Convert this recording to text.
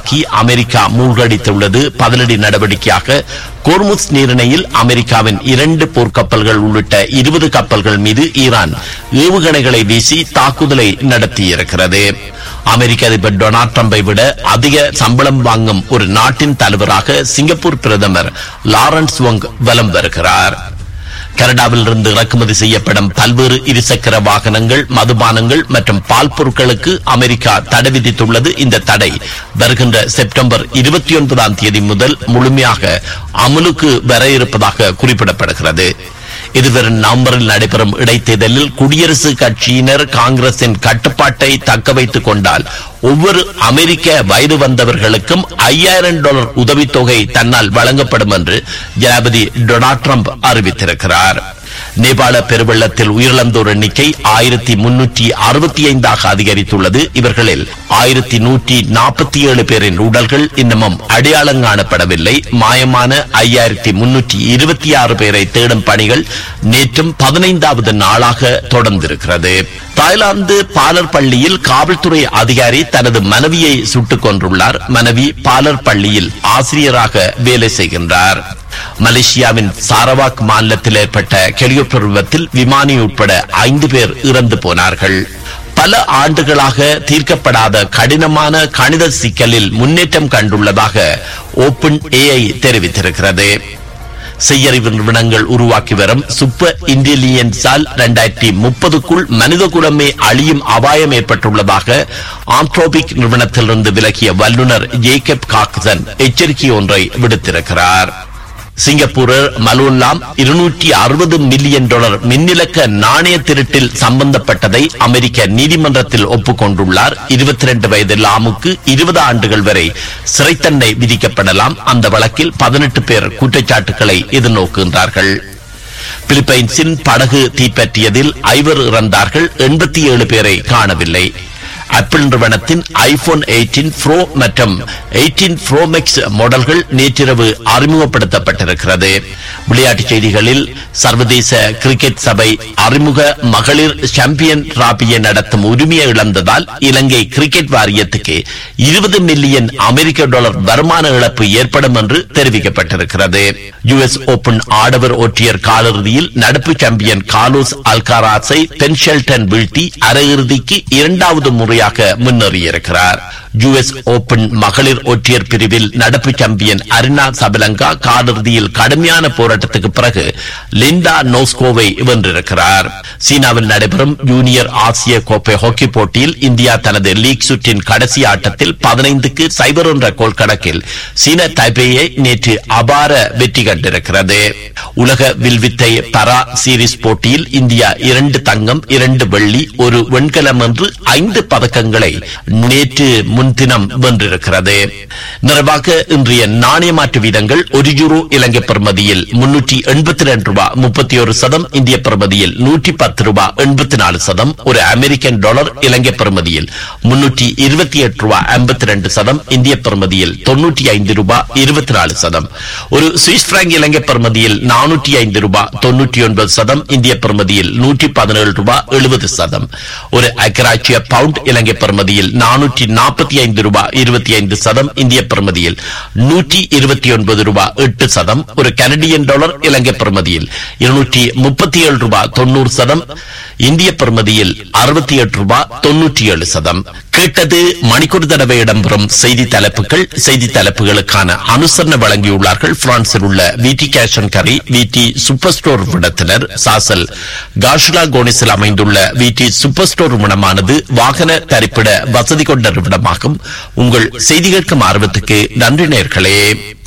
தாக்கி அமெரிக்கா மூழ்கடித்துள்ளது பதிலடி நடவடிக்கையாக கோர்முஸ் நீரிணையில் அமெரிக்காவின் இரண்டு போர்க்கப்பல்கள் உள்ளிட்ட இருபது கப்பல்கள் மீது ஈரான் ஏவுகணைகளை வீசி தாக்குதலை நடத்தியிருக்கிறது அமெரிக்க அதிபர் டொனால்ட் ட்ரம்பை விட அதிக சம்பளம் வாங்கும் ஒரு நாட்டின் தலைவராக சிங்கப்பூர் பிரதமர் லாரன்ஸ் வொங் வலம் வருகிறார் கனடாவில் இருந்து இறக்குமதி செய்யப்படும் பல்வேறு இருசக்கர வாகனங்கள் மதுபானங்கள் மற்றும் பால் பொருட்களுக்கு அமெரிக்கா தடை விதித்துள்ளது இந்த தடை வருகின்ற செப்டம்பர் இருபத்தி ஒன்பதாம் தேதி முதல் முழுமையாக அமலுக்கு வர இருப்பதாக குறிப்பிடப்படுகிறது இதுவரும் நவம்பரில் நடைபெறும் இடைத்தேர்தலில் குடியரசு கட்சியினர் காங்கிரசின் கட்டுப்பாட்டை தக்க வைத்துக் கொண்டால் ஒவ்வொரு அமெரிக்க வயது வந்தவர்களுக்கும் ஐயாயிரம் டாலர் உதவித்தொகை தன்னால் வழங்கப்படும் என்று ஜனாபதி டொனால்ட் ட்ரம்ப் அறிவித்திருக்கிறார் நேபாள பெருவெள்ளத்தில் உயிரிழந்தோர் எண்ணிக்கை ஆயிரத்தி முன்னூற்றி அறுபத்தி ஐந்தாக அதிகரித்துள்ளது இவர்களில் ஆயிரத்தி நூற்றி நாற்பத்தி ஏழு பேரின் உடல்கள் இன்னமும் அடையாளம் காணப்படவில்லை மாயமான ஐயாயிரத்தி முன்னூற்றி இருபத்தி ஆறு பேரை தேடும் பணிகள் நேற்றும் பதினைந்தாவது நாளாக தொடர்ந்திருக்கிறது தாய்லாந்து பாலர் பள்ளியில் காவல்துறை அதிகாரி தனது மனைவியை சுட்டுக் கொன்றுள்ளார் மனைவி பாலர் பள்ளியில் ஆசிரியராக வேலை செய்கின்றார் மலேசியாவின் சாரவாக் மாநிலத்தில் ஏற்பட்ட ஹெலிகாப்டர் விபத்தில் விமானி உட்பட ஐந்து பேர் இறந்து போனார்கள் பல ஆண்டுகளாக தீர்க்கப்படாத கடினமான கணித சிக்கலில் முன்னேற்றம் கண்டுள்ளதாக ஓபன் ஏஐ தெரிவித்திருக்கிறது செய்யறிவு நிறுவனங்கள் உருவாக்கி வரும் சூப்பர் இன்டெலிஜென்ஸால் இரண்டாயிரத்தி முப்பதுக்குள் மனித குலமே அழியும் அபாயம் ஏற்பட்டுள்ளதாக ஆந்த்ரோபிக் நிறுவனத்திலிருந்து விலகிய வல்லுநர் ஜேக்கப் காக்சன் எச்சரிக்கை ஒன்றை விடுத்திருக்கிறார் சிங்கப்பூரர் மலோல்லாம் இருநூற்றி அறுபது மில்லியன் டாலர் மின்னிலக்க நாணய திருட்டில் சம்பந்தப்பட்டதை அமெரிக்க நீதிமன்றத்தில் ஒப்புக்கொண்டுள்ளார் இருபத்தி ரெண்டு வயது லாமுக்கு இருபது ஆண்டுகள் வரை சிறை தண்டனை விதிக்கப்படலாம் அந்த வழக்கில் பதினெட்டு பேர் குற்றச்சாட்டுகளை எதிர்நோக்குகின்றார்கள் பிலிப்பைன்ஸின் படகு தீப்பற்றியதில் ஐவர் இறந்தார்கள் எண்பத்தி ஏழு பேரை காணவில்லை ஆப்பிள் நிறுவனத்தின் ஐபோன் 18 ப்ரோ மற்றும் 18 ப்ரோ மேக்ஸ் மாடல்கள் நேற்றிரவு அறிமுகப்படுத்தப்பட்டிருக்கிறது விளையாட்டுச் செய்திகளில் சர்வதேச கிரிக்கெட் சபை அறிமுக மகளிர் சாம்பியன் டிராபியை நடத்தும் உரிமையை இழந்ததால் இலங்கை கிரிக்கெட் வாரியத்துக்கு இருபது மில்லியன் அமெரிக்க டாலர் வருமான இழப்பு ஏற்படும் என்று தெரிவிக்கப்பட்டிருக்கிறது யுஎஸ் ஓபன் ஆடவர் ஒற்றையர் காலிறுதியில் நடப்பு சாம்பியன் காலோஸ் அல்காராஸை பென்ஷெல்டன் வீழ்த்தி அரையிறுதிக்கு இரண்டாவது முறையாக முன்னேறியிருக்கிறார் யுஎஸ் ஓபன் மகளிர் ஒற்றையர் பிரிவில் நடப்பு சாம்பியன் அரினா சபலங்கா காலிறுதியில் கடுமையான போராட்டத்துக்கு பிறகு லிண்டா நோஸ்கோவை வென்றிருக்கிறார் சீனாவில் நடைபெறும் ஜூனியர் ஆசிய கோப்பை ஹாக்கி போட்டியில் இந்தியா தனது லீக் சுற்றின் கடைசி ஆட்டத்தில் பதினைந்துக்கு சைபர் என்ற கோல் கணக்கில் சீன தைபேயை நேற்று அபார வெற்றி கண்டிருக்கிறது உலக வில்வித்தை பரா சீரிஸ் போட்டியில் இந்தியா இரண்டு தங்கம் இரண்டு வெள்ளி ஒரு வெண்கலம் என்று ஐந்து பதக்கங்களை நேற்று முன்தினம் வென்றிருக்கிறது நிறைவாக இன்றைய நாணய மாற்று வீதங்கள் ஒரு யூரோ இலங்கை பெறுமதியில் முன்னூற்றி எண்பத்தி ரெண்டு ரூபாய் முப்பத்தி ஒரு சதம் இந்திய பெறுமதியில் நூற்றி பத்து ரூபாய் எண்பத்தி நாலு சதம் ஒரு அமெரிக்கன் டாலர் இலங்கை பெறுமதியில் முன்னூற்றி இருபத்தி எட்டு ரூபாய் ஐம்பத்தி ரெண்டு சதம் இந்திய பெறுமதியில் தொன்னூற்றி ஐந்து ரூபாய் இருபத்தி நாலு சதம் ஒரு சுவிஸ் பிராங்க் இலங்கை பெறுமதியில் நானூற்றி ஐந்து ரூபாய் தொன்னூற்றி ஒன்பது சதம் இந்திய பெறுமதியில் நூற்றி பதினேழு ரூபாய் எழுபது சதம் ஒரு அக்கராட்சிய பவுண்ட் இலங்கை பெறுமதியில் நானூற்றி நாற்பத்தி ஐந்து ரூபாய் இருபத்தி ஐந்து சதம் இந்திய பெறுமதியில் நூற்றி இருபத்தி ஒன்பது ரூபாய் எட்டு சதம் ஒரு கனடியன் டாலர் இலங்கை பெறுமதியில் இருநூற்றி முப்பத்தி ஏழு ரூபாய் தொண்ணூறு சதம் இந்திய பெறுமதியில் அறுபத்தி எட்டு ரூபாய் தொன்னூற்றி ஏழு சதம் கேட்டது மணிக்கூர் தடவை இடம்பெறும் செய்தி தலைப்புகள் செய்தி தலைப்புகளுக்கான அனுசரணை வழங்கியுள்ளார்கள் பிரான்சில் உள்ள விடி கேஷன் கரி விடி சூப்பர் ஸ்டோர் விடத்தினர் சாசல் காஷ்லா கோனிஸில் அமைந்துள்ள விடி சூப்பர் ஸ்டோர் விடமானது வாகன தரிப்பிட வசதி கொண்ட விடமாகும் உங்கள் செய்தி கேட்கும் ஆர்வத்துக்கு நன்றி நேர்களே